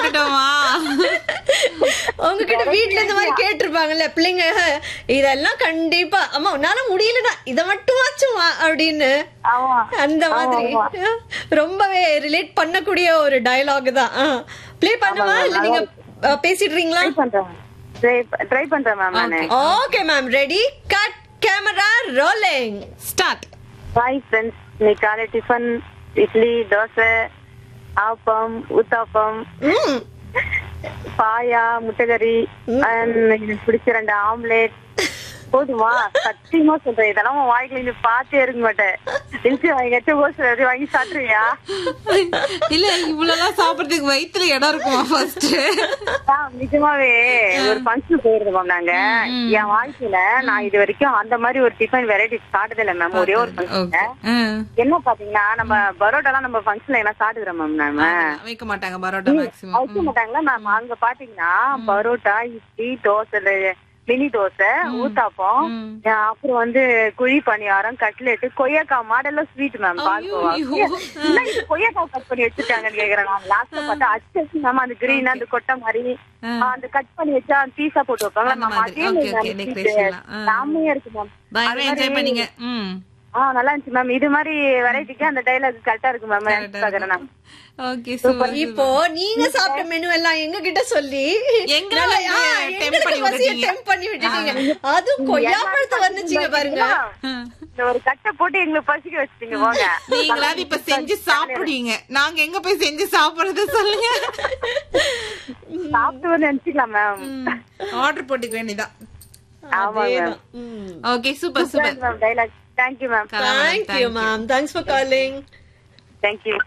சாப்பிட்டுட்டோமா உங்ககிட்ட வீட்ல இந்த மாதிரி கேட்டிருப்பாங்கல்ல பிள்ளைங்க இதெல்லாம் கண்டிப்பா அம்மா உன்னால முடியலடா இத மட்டும் ஆச்சுமா அப்படின்னு ஆமா அந்த மாதிரி ரொம்பவே ரிலேட் பண்ணக்கூடிய ஒரு டயலாக் தான் ப்ளே பண்ணுவா இல்ல நீங்க அஹ், பேசிடுறீங்களா ட்ரை பண்றேன் ட்ரை ட்ரை பண்றேன் மேம் நானு okay ma'am ready cut camera rolling start hi friends இன்னைக்கு காலை டிஃபன் இட்லி தோசை ஆப்பம் ஊத்தாப்பம் ம் பாயா முட்டைக்கறி and எனக்கு பிடிச்ச ரெண்டு ஆம்லேட் போதுமா சத்தியமா சொல்றேன் இதெல்லாம் உன் வாய்க்குல நீ பார்த்தே இருக்க மாட்டேன் நிச்சயம் வாங்கி ஓசை வாங்கி சாப்பிடுவியா இல்ல இவ்வளவு சாப்பிடுறதுக்கு வயித்துல இடம் இருக்குமா ஃபர்ஸ்ட் ஆ, நிஜமாவே ஒரு ஃபங்க்ஷன் போயிருந்தோம் மேம் நாங்க என் வாழ்க்கையில நான் இது வரைக்கும் அந்த மாதிரி ஒரு டிஃபன் வெரைட்டி சாப்பிட்டது இல்ல மேம் ஒரே ஒரு ஃபங்க்ஷன் என்ன பாத்தீங்கன்னா நம்ம பரோட்டா எல்லாம் நம்ம ஃபங்க்ஷன்ல என்ன சாப்பிடுறோம் மேம் நாம வைக்க மாட்டாங்க பரோட்டா மேக்ஸிமம் வைக்க மாட்டாங்களா மேம் அங்க பாத்தீங்கன்னா பரோட்டா இட்லி தோசை மினி தோசை ஊத்தாப்பம் அஹ் அப்புறம் வந்து குழி பணியாரம் கட்லெட் கொய்யாக்காய் மாடல்ல ஸ்வீட் மேம் பால்கோவா ஐயோ. என்ன இது கொய்யாக்காய் கட் பண்ணி வச்சிருக்காங்கன்னு கேக்குறேன் நான் லாஸ்ட்ல பார்த்தா அச்சு மேம் அந்த கிரீன் அந்த கொட்டை மாதிரி அஹ் அந்த கட் பண்ணி வச்சா பீஸா போட்டு வைப்பாங்க அந்த மேம் மாதிரி. அதே Okay, okay, decoration எல்லாம். ஆ. செம்மையா இருக்கு மேம் பயங்கர என்ஜாய் பண்ணீங்க ம் ஆ நல்லா இருந்துச்சு மேம் இது மாதிரி வெரைட்டிக்கு அந்த டைலாக் கரெக்டா இருக்கு மேம் Correct ஆ பாக்குறேன் நான் ஓகே சூப்பர் இப்போ நீங்க சாப்பிட்ட மெனு எல்லாம் எங்க கிட்ட சொல்லி எங்களை நல்லா, வந்து ஆ, tempt எங்களுக்கு பண்ணி பசிய விட்டுட்டீங்க. tempt பண்ணி விட்டுட்டீங்க அதுவும் கொய்யாப்பழத்தை வந்துச்சுங்க பாருங்க இந்த ஒரு கட்டை போட்டு எங்களுக்கு பசிக்க வச்சுட்டீங்க போங்க நீங்களாவது இப்ப செஞ்சு சாப்பிடுவீங்க நாங்க எங்க போய் செஞ்சு சாப்பிடுறது சொல்லுங்க சாப்பிட்டு வந்து நினைச்சுக்கலாம் மேம் ஆர்டர் போட்டுக்க வேண்டியதான் ஆமா மேம் ம் okay super super ma'am dialogue thank you ma'am thank you ma'am thanks for calling thank you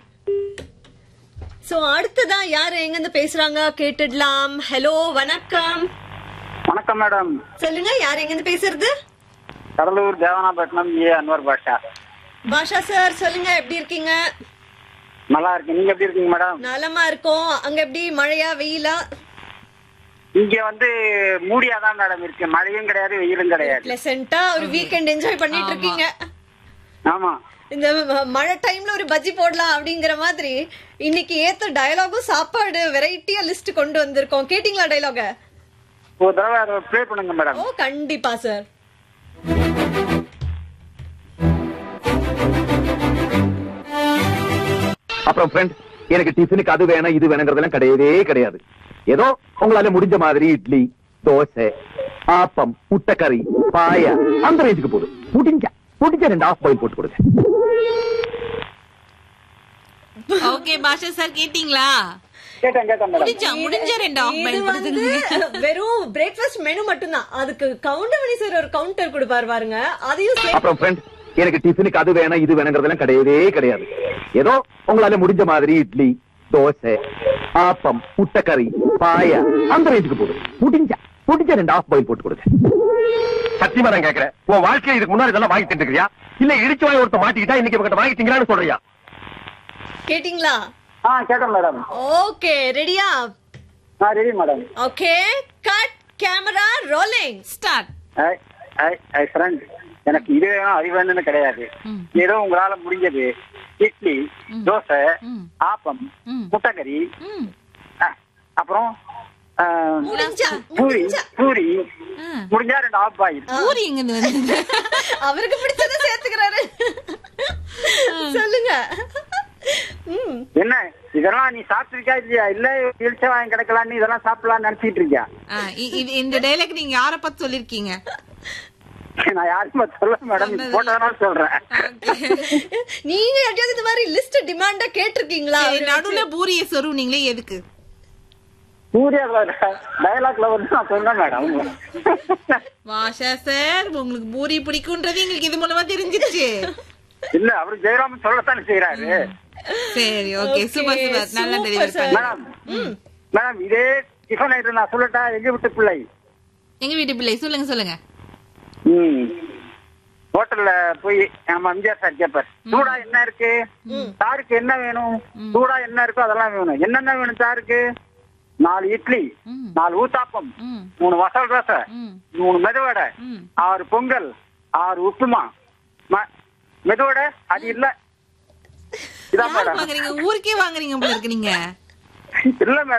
so அடுத்ததான் யாரு எங்க இருந்து பேசுறாங்க கேட்டுடலாம் ஹலோ வணக்கம் வணக்கம் மேடம் சொல்லுங்க யார் எங்க இருந்து பேசுறது கடலூர் தேவனாபட்டினம் ஏ அன்வர் பாஷா பாஷா சார் சொல்லுங்க எப்படி இருக்கீங்க நல்லா இருக்கு நீங்க எப்படி இருக்கீங்க மேடம் நலமா இருக்கோம் அங்க எப்படி மழையா வெயிலா இங்க வந்து மூடியா தான் மேடம் இருக்கு மழையும் கிடையாது வெயிலும் கிடையாது பிளசண்டா ஒரு வீக்கெண்ட் என்ஜாய் பண்ணிட்டு இருக்கீங்க ஆமா இந்த ம- மழை டைம்ல ஒரு பஜ்ஜி போடலாம் அப்படிங்கிற மாதிரி இன்னைக்கு ஏத்த டயலாகும் சாப்பாடு வெரைட்டியா லிஸ்ட் கொண்டு வந்திருக்கோம் கேட்டிங்களா டயலாக ஒரு தடவை அதை ப்ளே பண்ணுங்க மேடம் ஓ கண்டிப்பா சார் அப்புறம் ஃப்ரெண்ட் எனக்கு டிஃபனுக்கு அது வேணும் இது வேணுங்கிறதெல்லாம் கிடையவே கிடையாது ஏதோ உங்களால முடிஞ்ச மாதிரி இட்லி தோசை ஆப்பம் முட்டைக்கறி பாயா அந்த ரேஞ்சுக்கு போதும் முடிஞ்ச முடிஞ்ச ரெண்டு ஆஃப் பாயில் போட்டு கொடுங்க ஓகே பாஷா சார் கேட்டீங்களா கேட்டேன் கேட்டேன் மேடம் முடிஞ்சா முடிஞ்ச ரெண்டு ஆஃப் இது பைல் வந்து கொடுத்துருங்க வெறும் பிரேக்ஃபாஸ்ட் மெனு மட்டும்தான் அதுக்கு கவுண்டமணி சார் ஒரு கவுண்டர் கொடுப்பாரு பாருங்க அதையும் சேர்த்து அப்புறம் ஃப்ரெண்ட் எனக்கு டிஃபனுக்கு அது வேணும் இது வேணுங்கிறதெல்லாம் கிடையவே கிடையாது ஏதோ உங்களால முடிஞ்ச மாதிரி இட்லி தோசை ஆப்பம் முட்டைக்கறி பாயா அந்த ரேஞ்சுக்கு போதும் முடிஞ்ச முடிஞ்ச ரெண்டு ஆஃப் பாயில் போட்டு கொடுங்க சத்தியமா நான் கேக்குறேன் உன் வாழ்க்கையில இதுக்கு முன்னாடி இதெல்லாம் வாங்கி தின்னுக்கிறியா இல்ல இடிச்சு வாங்கி ஒருத்த மாட்டிக்கிட்டா இன்னைக்கு இவங்கிட்ட வாங்கி திங்கலான்னு சொல்றியா கேட்டிங்களா ஆ கேட்டேன் மேடம் ஓகே ரெடியா ஆ ready madam okay cut camera rolling start friend எனக்கு இது வேணும் அது வேணும்னு கிடையாது ஏதோ உங்களால முடிஞ்சது இட்லி தோசை ஆப்பம் ம். முட்டைக்கறி ம் ஆ, அப்புறம் ஆ, முடிஞ்சா பூரி முடிஞ்சா பூரி ஆ. முடிஞ்சா ரெண்டு ஆஃப் பாயில் பூரி எங்க இருந்து வந்தது அவருக்கு பிடிச்சத சேர்த்துக்கிறாரு சொல்லுங்க ம் என்ன இதெல்லாம் நீ சாப்பிட்டிருக்கா இல்லையா இல்ல இழிச்ச வாங்கி கிடக்கலான்னு இதெல்லாம் சாப்பிடலாம்னு நினைச்சிட்டு இருக்கியா ஆ, இ- இது- இந்த டைலாக் நீங்க யார பத்தி சொல்லிருக்கீங்க நான் யாருமே சொல்ல மேடம் சொன்னது போட்டதனால சொல்றேன் நீங்க எப்படியாவது இந்த மாதிரி லிஸ்ட் டிமாண்டா கேட்டிருக்கீங்களா சரி, நடுவுல பூரிய சொருவுனீங்களே எதுக்கு சூர்யா டயலாக்ல வந்து நான் சொன்னேன் மேடம் வாஷா சார் உங்களுக்கு பூரி பிடிக்கும்ன்றது எங்களுக்கு இது மூலமா தெரிஞ்சிருச்சு இல்ல அவரு ஜெயராமன் சொல்லத்தானே செய்யறாரு சரி ஓகே சூப்பர் சூப்பர் நல்லா super டெலிவரி sir. பண்ணி மேடம் மேடம் இதே டிஃபன் ஐட்டம் நான் சொல்லட்டா எங்க விட்டு பிள்ளை எங்க வீட்டு பிள்ளை சொல்லுங்க சொல்லுங்க ம் ஹோட்டல்ல போய் நம்ம எம்ஜிஆர் சார் கேட்பார் சூடா என்ன இருக்கு சாருக்கு என்ன வேணும் சூடா என்ன இருக்கோ அதெல்லாம் வேணும் என்னென்ன வேணும் சாருக்கு நாலு இட்லி ம். நாலு ஊத்தாப்பம் ம் மூணு மசால் தோசை ம் மூணு மெதுவடை ம் ஆறு பொங்கல் ஆறு உப்புமா ம- மெதுவடை அது இல்ல இதான் யாருக்கு மேடம் வாங்குறீங்க ஊருக்கே வாங்குறீங்க போல இருக்கு நீங்க இல்ல மேடம்